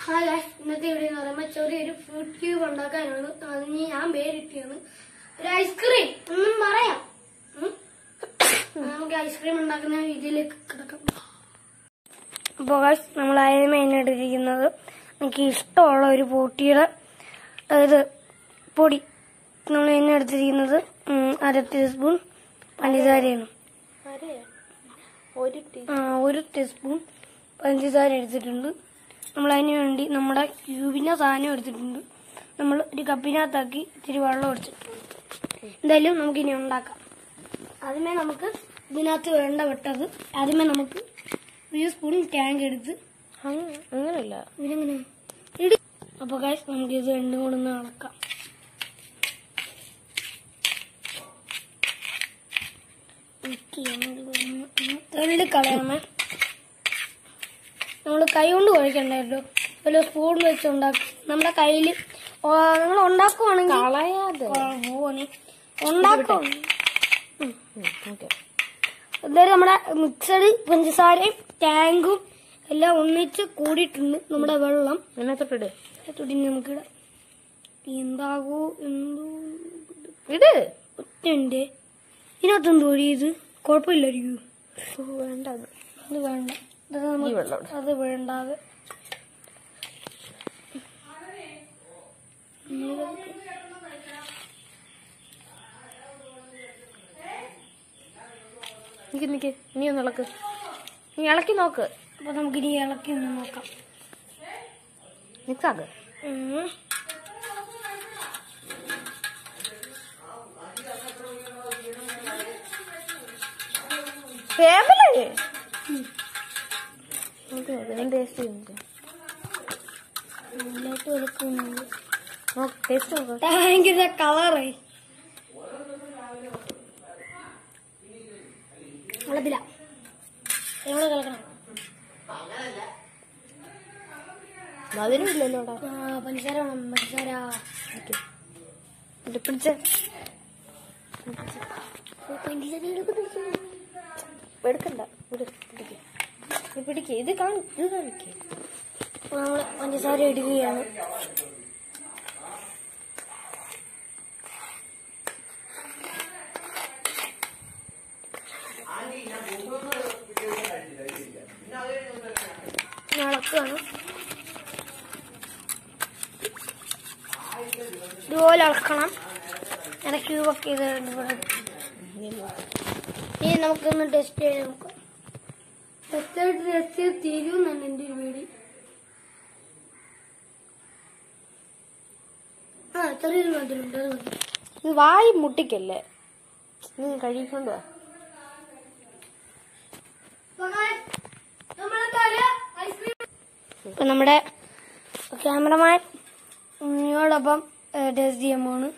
Hi guys ഇന്നത്തെ video എന്ന് പറയുമ്പോൾ ചെറിയൊരു ഫ്രൂട്ട് ക്യൂബ് ഉണ്ടാക്കാനാണ് അതിന് ഞാൻ പേരിട്ടിയാണ് ഒരു ഐസ്ക്രീം ഒന്നും പറയാം ഉം. നമുക്ക് ഐസ്ക്രീം ഉണ്ടാക്കുന്ന രീതിയിലേക്ക് കിടക്കാം അപ്പോൾ ഗായ്സ് നമ്മൾ ആദ്യമേ എണ്ണിട്ടിരിക്കുന്നത് നമുക്ക് ഇഷ്ടമുള്ള ഒരു പൊട്ടിയുടെ അതായത് പൊടി നമ്മൾ എണ്ണ എടുത്തിരിക്കുന്നത് ഉം, അര ടീസ്പൂൺ പഞ്ചസാരയാണ് ഒരു ടീ ആ, ഒരു ടീസ്പൂൺ പഞ്ചസാര എടുത്തിട്ടുണ്ട് നമ്മൾ അതിന് വേണ്ടി നമ്മുടെ ക്യൂബിന്റെ സാധനം എടുത്തിട്ടുണ്ട് നമ്മൾ ഒരു കപ്പിനകത്താക്കി ഇത്തിരി വെള്ളം ഒഴിച്ചിട്ടുണ്ട് എന്തായാലും നമുക്ക് ഇനി ഉണ്ടാക്കാം ആദ്യമേ നമുക്ക് ഇതിനകത്ത് വേണ്ട വിട്ടത് ആദ്യമേ നമുക്ക് ഒരു സ്പൂൺ ടാങ്ക് എടുത്ത് അങ്ങനല്ല ഇതിനെങ്ങനെ ഇടി അപ്പൊ ഗൈസ് നമുക്ക് ഇത് രണ്ടും കൂടെ ഒന്ന് അളക്കാം തള്ളി കളയാമേ നമ്മൾ കൈ കൊണ്ട് കുഴക്കണ്ട കേട്ടോ വല്ല സ്പൂൺ വെച്ച് ഉണ്ടാക്കി നമ്മുടെ കയ്യിൽ നിങ്ങൾ ഉണ്ടാക്കുവാണെങ്കിൽ കളയാതെ പോവാണ് ഉണ്ടാക്കും ഓക്കെ എന്തായാലും നമ്മുടെ മിക്സഡ് പഞ്ചസാരയും ടാങ്കും എല്ലാം ഒന്നിച്ച് കൂടിയിട്ടുണ്ട് നമ്മുടെ വെള്ളം ഇതിനകത്തോട്ടിട് തുടങ്ങി നമുക്കിടാം എന്താകൂ എന്തോ ഇട് ഒറ്റയുണ്ട് ഇതിനകത്തെന്തോ ഒരു ഇത് കുഴപ്പമില്ലായിരിക്കും വേണ്ട അത് അത് വേണ്ട അത് ഈ നമുക്ക് വെള്ളം ഇട്. അത് വേണ്ടാതെ നിക്ക് നിക്ക് നീ ഒന്ന് ഇളക്ക് നീ ഇളക്കി നോക്ക് അപ്പൊ നമുക്ക് ഇനി ഇളക്കി ഒന്ന് നോക്കാം മിക്സ് ആക്ക് ഉം. ഫേമലേ നോക്ക് നോക്ക് ഞാൻ ടേസ്റ്റ് ചെയ്യുന്നു നന്നായിട്ട് ഇളക്കുന്നുണ്ട് നോക്ക് ടേസ്റ്റ് നോക്ക് ടാങ്കിന്റെ കളറേ വെള്ളത്തില എവിടെ കളക്കണം മധുരം ഇല്ലല്ലോ അവിടെ ആ പഞ്ചസാര വേണം പഞ്ചസാര എന്നിട്ട് പിടിച്ച് ഓ, പഞ്ചസാര എടുക്കുന്നു. എടുക്കണ്ട ഇവിടെ പിടിക്ക് നീ പിടിക്ക് ഇത് കാണി ഇത് കാണിക്കേ അപ്പൊ നമ്മള് പഞ്ചസാര ഇടുകയാണ് ഇളക്കാണ് ഇതുപോലെ ഇളക്കണം ഇങ്ങനെ ക്യൂബൊക്കെ ഇത് ഇവിടെ ഇനി നമുക്കൊന്ന് ടെസ്റ്റ് ചെയ്ത് നോക്കാം ടെസ്റ്റ് ചെയ്ത് ടെസ്റ്റ് ചെയ്ത് തീരുമെന്നാണ് എൻ്റെ ഒരു പേടി ആ ചെറിയൊരു മധുരമുണ്ട് അത് മതി ഇത് വായി മുട്ടിക്കല്ലേ നീ കഴിക്കൊണ്ട് വാ ഇപ്പൊ നമ്മുടെ ക്യാമറമാൻ ഉണ്ണിയോടൊപ്പം ടെസ്റ്റ് ചെയ്യാൻ പോണ്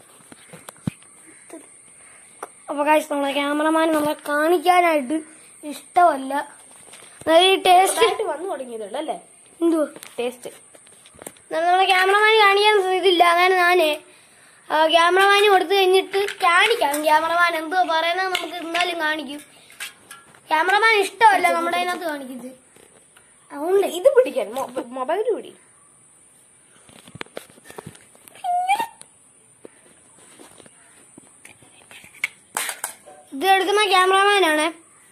അപ്പൊ കാശ് നമ്മളെ ക്യാമറമാൻ നമ്മളെ കാണിക്കാനായിട്ട് ഇഷ്ടമല്ല അതായത് ഈ ടേസ്റ്റ് ആയിട്ട് വന്നു തുടങ്ങിയതുള്ളൂ അല്ലേ എന്തുവാ ടേസ്റ്റ് എന്നാലും നമ്മളെ ക്യാമറമാൻ കാണിക്കാൻ ഇതില്ല അങ്ങനെ ഞാനേ ക്യാമറമാന് കൊടുത്തു കഴിഞ്ഞിട്ട് കാണിക്കാം ക്യാമറമാൻ എന്തോ പറയുന്നത് നമുക്ക് എന്നാലും കാണിക്കും ക്യാമറമാൻ ഇഷ്ടമല്ല നമ്മുടെ അതിനകത്ത് കാണിക്കുന്നത് അതുകൊണ്ട് ഇത് പിടിക്കാൻ മൊബൈൽ പിടി ഇത് എടുക്കുന്ന ക്യാമറമാനാണ്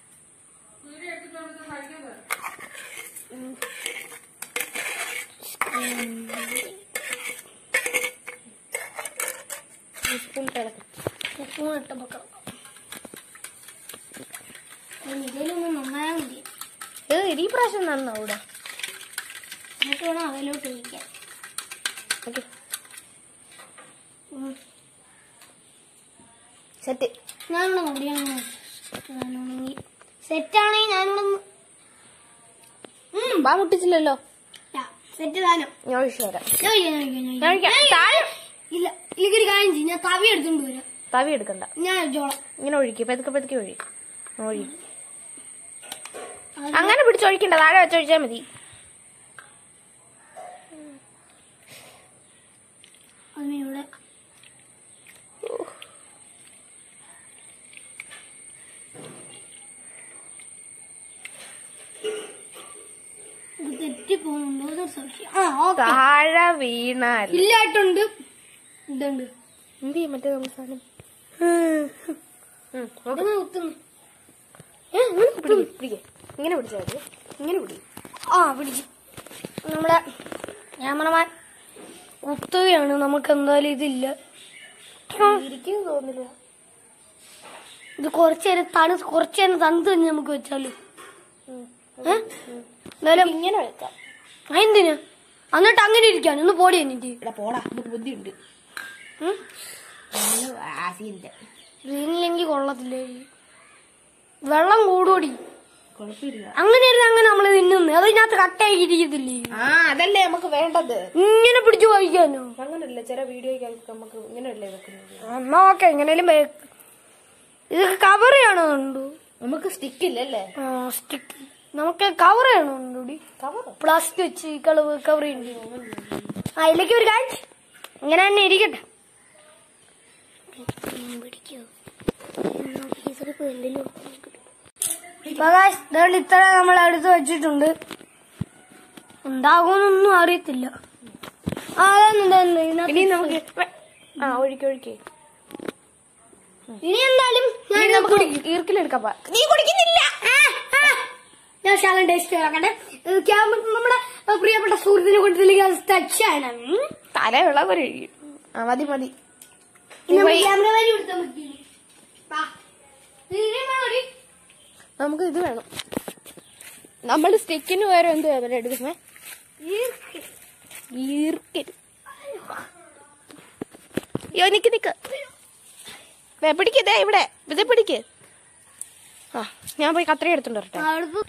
സ്പൂൺ തിളക്കും സ്പൂൺ ഇട്ട പൊക്കം ഇതിലൊന്നും നന്നായാൽ മതി ഇത് ഈ പ്രാവശ്യം നന്നോ ഇവിടെ എന്നിട്ട് വേണം അതിലോട്ട് ഒഴിക്കാൻ ഓക്കെ ഉം. സെറ്റ് ഞാനിവിടെ മുടിയാണ് സെറ്റാണെങ്കിൽ ഞാനിവിടെ വാ മുട്ടിച്ചില്ലല്ലോ സെറ്റ് താനം ഞാൻ ഒഴിച്ചു തരാം ഞാൻ ഒഴിക്കാം, ഞാൻ ഒഴിക്കാം, ഞാൻ ഞാൻ ഒഴിക്കാം. ഒഴിക്കാം താഴെ ഇല്ല എനിക്കൊരു കാര്യം ചെയ്യും ഞാൻ തവി എടുത്തോണ്ട് വരാം തവി എടുക്കണ്ട ഞാൻ ഒഴിച്ചോളാം ഇങ്ങനെ ഒഴിക്കും പതുക്കെ പതുക്കെ ഒഴി ഒഴി അത് അങ്ങനെ പിടിച്ചൊഴിക്കണ്ട താഴെ വെച്ചൊഴിച്ചാൽ മതി അതിനിവിടെ ഇത് തെറ്റിപ്പോ പോകുന്നുണ്ടോ അതൊരു സംശയം ആ ഓക്കെ താഴെ വീണാൽ ഇല്ലായിട്ടുണ്ട് ഇതുണ്ട് എന്ത് ചെയ്യും മറ്റേ നമ്മുടെ സാധനം ഉം, നോക്ക്. ഇതെങ്ങനെ കുത്തുന്നു? പിടിക്ക്, പിടിക്ക്. ഇങ്ങനെ പിടിച്ചാൽ മതി ഇങ്ങനെ പിടി ആ പിടിച്ചു നമ്മുടെ ക്യാമറമാൻ കുത്തുകയാണ് നമുക്ക് എന്തായാലും ഇതില്ല ഇരിക്കുന്നു തോന്നില്ല ഇത് കുറച്ചു നേരം തണു കുറച്ചു നേരം തണുത്ത് കഴിഞ്ഞ് നമുക്ക് വെച്ചാലോ ഏ? എന്തായാലും ഇങ്ങനെ വെക്കാം എന്തിനാ എന്നിട്ട് അങ്ങനെ ഇരിക്കാൻ ഒന്ന് പോടി എന്നിട്ട് ഇവിടെ പോടാ നമുക്ക് ബുദ്ധിയുണ്ട് ഉം? ആസിയില്ല ഇതില്ലെങ്കിൽ കൊള്ളത്തില്ല വെള്ളം കൂടുകൂടി കുഴപ്പമില്ല അങ്ങനെ ഇരുന്ന് അങ്ങനെ നമ്മൾ തിന്നുന്നു അതിനകത്ത് കട്ടയായി ഇരിക്കത്തില്ലേ ആ അതല്ലേ നമുക്ക് വേണ്ടത് ഇങ്ങനെ പിടിച്ചു വായിക്കാനോ അങ്ങനല്ല ചില വീഡിയോയ്ക്ക് നമുക്ക് ഇങ്ങനെയല്ലേ വെക്കുന്നത് എന്നാ ഓക്കെ എങ്ങനെയാലും വേ- ഇത് കവർ ചെയ്യണമുണ്ടോ നമുക്ക് സ്റ്റിക്ക് ഇല്ലല്ലേ സ്റ്റിക്ക് നമുക്ക് കവർ ചെയ്യണമുണ്ടോടി കവർ പ്ലാസ്റ്റിക് വെച്ച് കളവ് കവർ ചെയ്യുന്നുണ്ട് ആ ഇതിലേക്ക് ഒരു കാര്യം ഇങ്ങനെ തന്നെ ഇരിക്കട്ടെ പ്രകാശ് ഇതുകൊണ്ട് ഇത്ര നമ്മൾ എടുത്ത് വെച്ചിട്ടുണ്ട് ഉണ്ടാകുമെന്നൊന്നും അറിയത്തില്ല ആ അതൊന്നും തന്നെ ഇനി നമുക്ക് വെ- ആ ഒഴിക്ക് ഒഴിക്ക് ഇനി എന്തായാലും ഞാൻ ഇനി നമുക്ക് കുടിക്കും. ഈർക്കിലെടുക്കാൻ പാ നീ കുടിക്കുന്നില്ല ആ, ആ. ഞാൻ ശാലം ടേസ്റ്റ് ആക്കട്ടെ ഇത് ക്യാമ നമ്മുടെ ആ, പ്രിയപ്പെട്ട സുഹൃത്തിനെ കൊടുത്തില്ലെങ്കിൽ ടച്ചാണ് തല വെള്ളം പോലെ ഒഴിക്കും ആ മതി മതി ക്യാമറമാൻ കൊടുത്താൽ മതി വാ. ഇത് ഇതിനെ മതി. നമുക്ക് ഇത് വേണം നമ്മൾ സ്റ്റിക്കിന് പകരം എന്ത് വേണം എടുക്കുന്നേ ഈർക്ക്. ഈർക്കൽ അയ്യോ നിക്ക് നിക്ക് ദേ പിടിക്ക് ദേ ഇവിടെ ഇത് പിടിക്ക് ആ ഞാൻ പോയി കത്രി എടുത്തോണ്ട് വരട്ടെ അടുത്ത്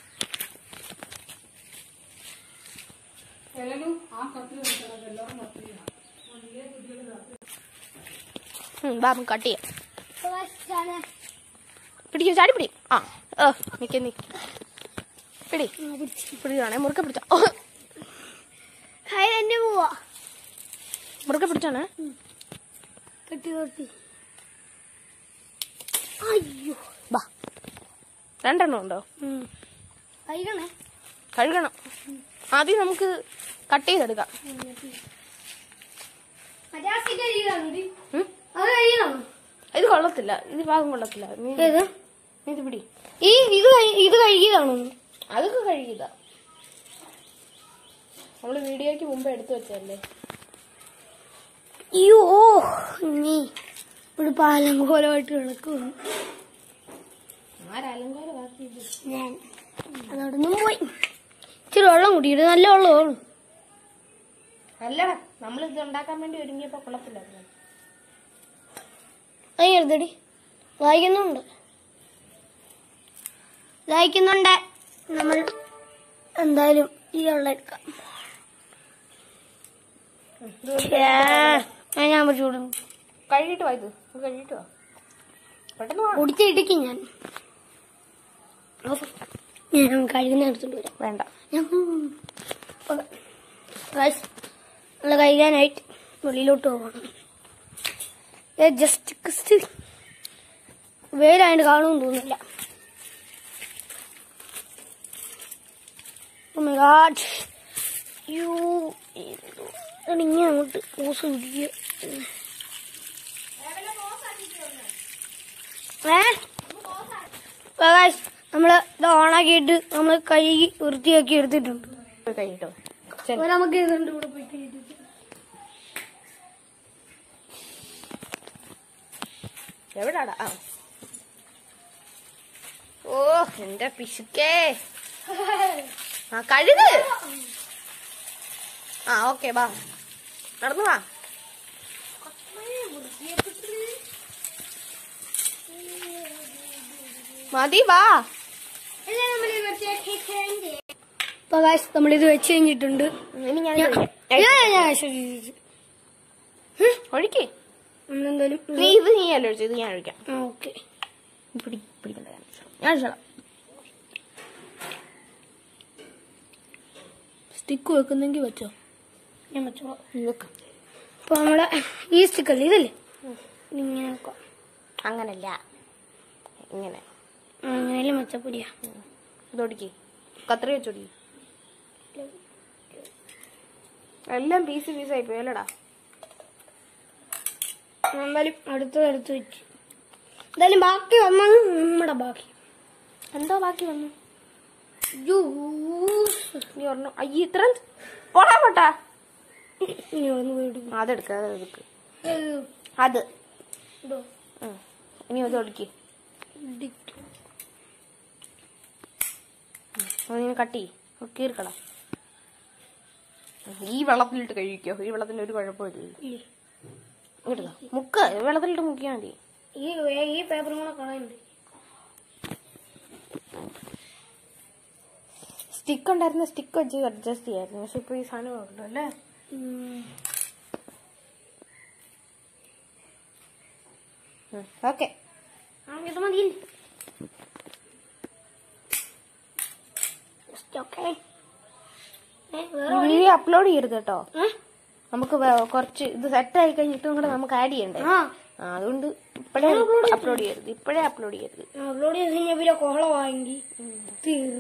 ഉം, വാ നമുക്ക് കട്ട് ചെയ്യാം പ്രകാശാണ്. പിടിക്കോ ചാടി പിടി ആ ഏ നിക്ക് നിക്ക് പിടി ആ, പിടിച്ച്. പിടിച്ചാണേ മുറുക്കെ പിടിച്ചോ ഓ, ഹായ്, എന്റെ പോവാ മുറുക്കെ പിടിച്ചാണേ കെട്ടി നിർത്തി അയ്യോ വാ രണ്ടെണ്ണം ഉണ്ടോ ഉം. കഴിക്കണേ കഴുകണം ആദ്യം നമുക്ക് കട്ട് ചെയ്തെടുക്കാം മറ്റേ ആ stick കഴിയതാണോ ഇത്? ഉം? അത് കഴിയതാണോ ഇത് കൊള്ളത്തില്ല ഇത് ഭാഗം കൊള്ളത്തില്ല നീ ഏത് നീ ഇത് പിടി ഈ ഇത് കഴി- ഇത് കഴുകിയതാണോ അതൊക്കെ കഴുകിയതാ നമ്മള് വീഡിയോക്ക് മുമ്പ് എടുത്തു വെച്ചല്ലേ അയ്യോ നീ ഇവിടെ പാലങ്കോലമായിട്ട് കിടക്കുന്നു ആരലങ്കാരമാക്കിയത് ഞാൻ അതവിടെ നിന്നും പോയി ഇച്ചിരി വെള്ളം കുടിയിട്ട് നല്ല വെള്ളമാണ് അല്ലടാ നമ്മൾ ഇത് ഉണ്ടാക്കാൻ വേണ്ടി ഒരുങ്ങിയപ്പോ കൊള്ളത്തില്ലായിരുന്നു അതിനെടുത്തടി വായിക്കുന്നുണ്ട് വായിക്കുന്നുണ്ട് നമ്മൾ എന്തായാലും ഈ വെള്ളം എടുക്കാം ഛേ, ഞാൻ ഞാൻ ചൂടും കഴുകിട്ട് വാ ഇത് ഇത് കഴുകിട്ട് വാ പെട്ടെന്ന് വാ കുടിച്ചിടിക്കും ഞാൻ ഞാൻ കഴുകുന്ന എടുത്തോണ്ട് വരാം വേണ്ട ഞാൻ ഗൈസ് നല്ല കഴിക്കാനായിട്ട് വെളിയിലോട്ട് പോകണം ജസ്റ്റ് ക്രിസ്റ്റ് വേലായിട്ട് കാണുമെന്ന് തോന്നുന്നില്ല Oh my god. യ്യോ, എന്തോ. എടാ, ഇങ്ങനെ അങ്ങോട്ട് ഓസ് പിടിക്കുക ഏ ഗൈസ് നമ്മള് ഇത് ഓണാക്കിയിട്ട് നമ്മള് കഴുകി വൃത്തിയാക്കി എടുത്തിട്ടുണ്ട് പോയി കഴുകിട്ടോ ശരി അപ്പൊ നമുക്ക് ഇതുണ്ട് ഇവിടെ പോയി കഴിച്ചിട്ട് എവിടാടാ ആ ഓ എന്റെ പിശുക്കേ ആ കഴുക് ആ ഓക്കെ വാ നടന്നു വാ മതി വാ അപ്പൊ ഗൈസ് നമ്മളിത് വെച്ച് കഴിഞ്ഞിട്ടുണ്ട് ഇനി ഞാൻ ഞാൻ- കഴിക്കാം. ഞാൻ- ഞാൻ ശരി, ശരി, ശരി. ഒഴിക്കേ നമ്മളെന്തായാലും നീ ഇത് നീ അല്ല ഒഴിച്ചത് ഇത് ഞാൻ ഒഴിക്കാം ഓക്കെ പിടി പിടിക്കണ്ട ഞാൻ ഞാൻ ഒഴിച്ചോളാം സ്റ്റിക്ക് വെക്കുന്നെങ്കിൽ വെച്ചോ ഞാൻ വെച്ചോളാം വെക്കാം അപ്പൊ നമ്മളെ ഈ സ്റ്റിക്കല്ലേ ഇതല്ലേ ഇങ്ങനെ വെക്കാം അങ്ങനല്ല ഇങ്ങനെ അങ്ങനെയും വെച്ചപ്പൊടിയാ ഇതൊടിക്ക് കത്രി വെച്ചോടി എല്ലാം പീസ് പീസായി പോയല്ലടാ എന്തായാലും അടുത്തത് എടുത്ത് വെച്ച് എന്തായാലും ബാക്കി വന്നത് നമ്മുടെ ബാക്കി എന്തോ ബാക്കി വന്നു ജ്യൂസ് നീ പറഞ്ഞു അയ്യ ഇത്ര പോടാ പോട്ടാ ഇനി ഒന്ന് വീട് അതെടുക്ക അതെടുക്ക് അത് ഉം. ഇനി അത് ഒടുക്കി അതിന് കട്ടി കീർക്കട ഈ വെള്ളത്തിലിട്ട് കഴിക്കോ ഈ വെള്ളത്തിന് ഒരു കുഴപ്പമില്ല ഇങ്ങോട്ട് മുക്ക ഈ വെള്ളത്തിലിട്ട് മുക്കിയാൽ മതി ഈ ഈ പേപ്പറും കൂടെ കളയുന്നുണ്ട് സ്റ്റിക്ക് ഉണ്ടായിരുന്ന സ്റ്റിക്ക് വെച്ച് അഡ്ജസ്റ്റ് ചെയ്യായിരുന്നു പക്ഷെ ഇപ്പൊ ഈ സാധനം ഉള്ളു അല്ലേ ഓക്കെ ഇത് മതി ഓക്കെ വേറെ വീഡിയോ അപ്ലോഡ് ചെയ്യരുത് കേട്ടോ ഏ? നമുക്ക് വേ- കുറച്ച് ഇത് സെറ്റ് ആയി കഴിഞ്ഞിട്ടും കൂടെ നമുക്ക് ആഡ് ചെയ്യണ്ടേ ആ ആ, അതുകൊണ്ട് ഇപ്പോഴേ അപ്ലോഡ് ചെയ്യരുത് ഇപ്പോഴേ അപ്ലോഡ് ചെയ്യരുത് അപ്ലോഡ് ചെയ്ത് കഴിഞ്ഞാൽ പിന്നെ കോളമായെങ്കിൽ തീർന്നു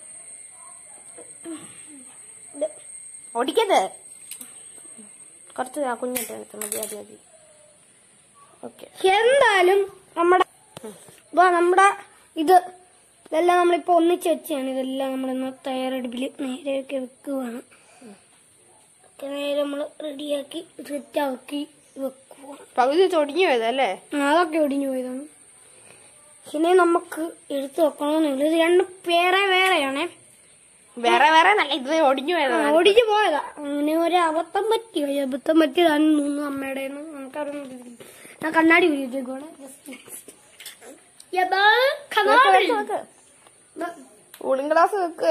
ഇത് ഓടിക്കത് കുറച്ച് ആ കുഞ്ഞിട്ട് എടുത്ത് മതി മതി മതി ഓക്കെ എന്തായാലും നമ്മുടെ ഇതാ നമ്മുടെ ഇത് ഇതെല്ലാം നമ്മളിപ്പോ ഒന്നിച്ച് വെച്ചാണ് ഇതെല്ലാം നമ്മളിന്ന് തയ്യാറെടുപ്പിൽ നേരെയൊക്കെ വെക്കുവാണ് ഒക്കെ നേരെ നമ്മൾ റെഡിയാക്കി സെറ്റാക്കി വെക്കുവാണ് പകുതി തൊടിഞ്ഞു പോയതല്ലേ അതൊക്കെ ഒടിഞ്ഞു പോയതാണ് ഇനി നമുക്ക് എടുത്തു വെക്കണമെന്നുള്ളൂ ഇത് രണ്ടും വേറെ വേറെയാണേ വേറെ വേറെ നല്ല ഇത് ഒടിഞ്ഞു പോയതാണ് ഓടിച്ചു പോയതാ അങ്ങനെ ഒരു അബദ്ധം പറ്റി ഒരു അബദ്ധം പറ്റിയതാണ് മൂന്ന് അമ്മയുടെ നമുക്കറിയുന്നത് ഞാൻ കണ്ണാടി ഉപയോഗിച്ചേക്കോടെ കൂളിംഗ് ഗ്ലാസ് വെക്ക്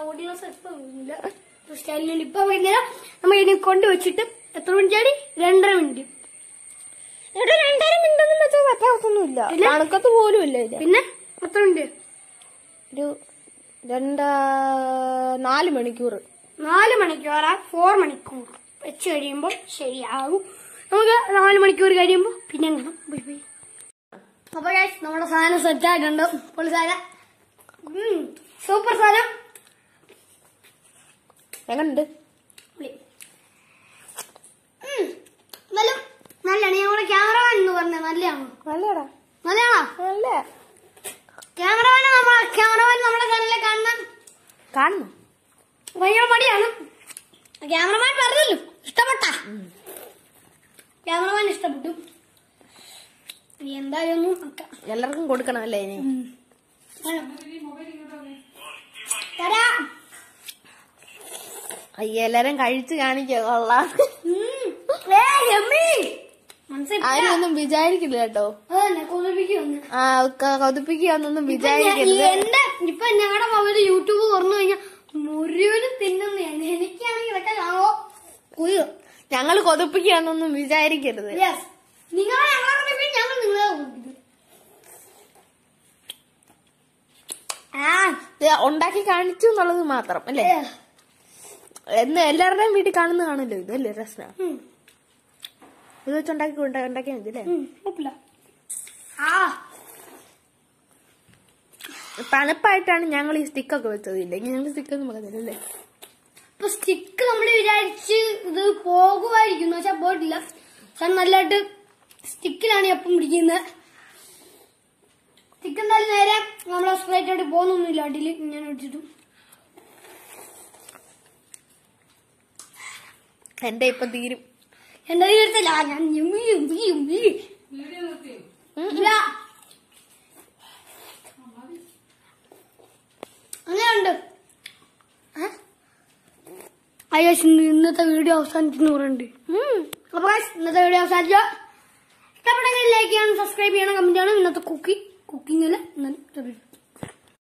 സ്റ്റൈലിന് ഇപ്പൊ വൈകുന്നേരം നമ്മൾ ഇനി കൊണ്ടുവച്ചിട്ട് എത്ര മിനിറ്റ് ആടി രണ്ടര മിനിറ്റ് ഇവിടെ രണ്ടര മിനിറ്റ് ഒന്നും വെച്ചാൽ പറ്റാത്തൊന്നുമില്ല പിന്നെ? തണുക്കത്ത് പോലും ഇല്ല ഇത് പിന്നെ എത്ര മിനിറ്റ് ഒരു രണ്ടാ നാല് മണിക്കൂർ നാല് മണിക്കൂറാ ഫോർ മണിക്കൂർ വെച്ച് കഴിയുമ്പോൾ ശരിയാകും നമുക്ക് നാല് മണിക്കൂർ കഴിയുമ്പോൾ പിന്നെ കാണാം ബൈ ബൈ അപ്പൊ guys, നമ്മുടെ സാധനം സെറ്റ് ആയിട്ടുണ്ട് പൊളി സാധനം സൂപ്പർ സാധനം എങ്ങനുണ്ട് പൊളി. ഉം, എന്നാലും നല്ലതാണ് ഞങ്ങളുടെ ക്യാമറമാൻ എന്ന് പറഞ്ഞത് നല്ലതാണോ നല്ലടാ നല്ലതാണോ നല്ല ക്യാമറമാൻ നമ്മളെ ക്യാമറമാൻ നമ്മുടെ ചാനലിൽ കാണുന്ന കാണുന്നു ഭയങ്കര മടിയാണ് ക്യാമറമാൻ പറഞ്ഞല്ലോ ഇഷ്ടപ്പെട്ട ക്യാമറമാൻ ഇഷ്ടപ്പെട്ടു ഇനി എന്തായാലും ഒന്ന് നോക്കാം. എല്ലാവർക്കും കൊടുക്കണം അല്ലേ ഇനി തരാം. അയ്യ എല്ലാരും കഴിച്ച് കാണിക്കുക കൊള്ളാം ഉം. ഏയ്, യമ്മി. മനസ്സിൽ ആരും ഒന്നും വിചാരിക്കില്ല കേട്ടോ അതന്നെ കൊതിപ്പിക്കുന്നു ആ ക- കൊതിപ്പിക്കുകയെന്നൊന്നും ഇപ്പൊ ഞാൻ- ഈ വിചാരിക്കരുത് എന്റെ ഇപ്പൊ ഞങ്ങളുടെ മൊബൈല് യൂട്യൂബ് തുറന്നു കഴിഞ്ഞാൽ മുഴുവനും തിന്നുന്നതാണ് എനിക്കാണെങ്കിൽ ഇതൊക്കെ കാണോ കുയ്യോ ഞങ്ങൾ കൊതിപ്പിക്കുകയെന്നൊന്നും വിചാരിക്കരുത് യെസ് നിങ്ങളെ ഞങ്ങളെ കൊതിപ്പിക്കും, ഞങ്ങൾ നിങ്ങളെ കൊതിപ്പിക്കും. ആ ഇത് ഉണ്ടാക്കി കാണിച്ചു എന്നുള്ളത് മാത്രം അല്ലേ ഏ. എന്ന് എല്ലാവരുടെയും വീട്ടിൽ കാണുന്ന കാണല്ലോ ഇതല്ലേ രസം ഉം. ഇത് വെച്ച് ഉണ്ടാക്കി ഉണ്ടാ- ഉണ്ടാക്കിയാൽ മതി അല്ലേ ഉം, കുഴപ്പമില്ല. ആ തണുപ്പായിട്ടാണ് ഞങ്ങൾ ഈ സ്റ്റിക്കൊക്കെ വെച്ചത് ഇല്ലെങ്കിൽ ഞങ്ങൾ സ്റ്റിക്കൊന്നും വെക്കുന്നില്ല അല്ലേ ഇപ്പൊ സ്റ്റിക്ക് നമ്മൾ വിചാരിച്ച് ഇത് പോകുമായിരിക്കും എന്ന് വെച്ചാൽ പോയിട്ടില്ല പക്ഷെ നല്ലതായിട്ട് സ്റ്റിക്കിലാണ് എപ്പം പിടിക്കുന്നത് സ്റ്റിക്ക് എന്തായാലും നേരെ നമ്മളെ സ്ട്രൈറ്റ് ആയിട്ട് പോകുന്നൊന്നുമില്ല അടിയിൽ ഇങ്ങനെ വെച്ചിട്ട് എന്റെ ഇപ്പൊ തീരും എന്റെ കയ്യിലെടുത്തല്ല ഞാൻ ഞമ്മി, ഞമ്മി, ഞമ്മി. ഇല്ല അങ്ങനെയുണ്ട് ഏ? അയ്യോ ഇന്നത്തെ വീഡിയോ അവസാനിക്കുന്നു പറയുന്നുണ്ട് അപ്പൊ guys, ഇന്നത്തെ വീഡിയോ അവസാനിച്ചോ ഇഷ്ടപ്പെട്ടെങ്കിൽ ലൈക്ക് ചെയ്യണം സബ്സ്ക്രൈബ് ചെയ്യണം കമന്റ് ചെയ്യണം ഇന്നത്തെ കുക്കി കുക്കിംഗ് അല്ല ഇന്നത്തെ video.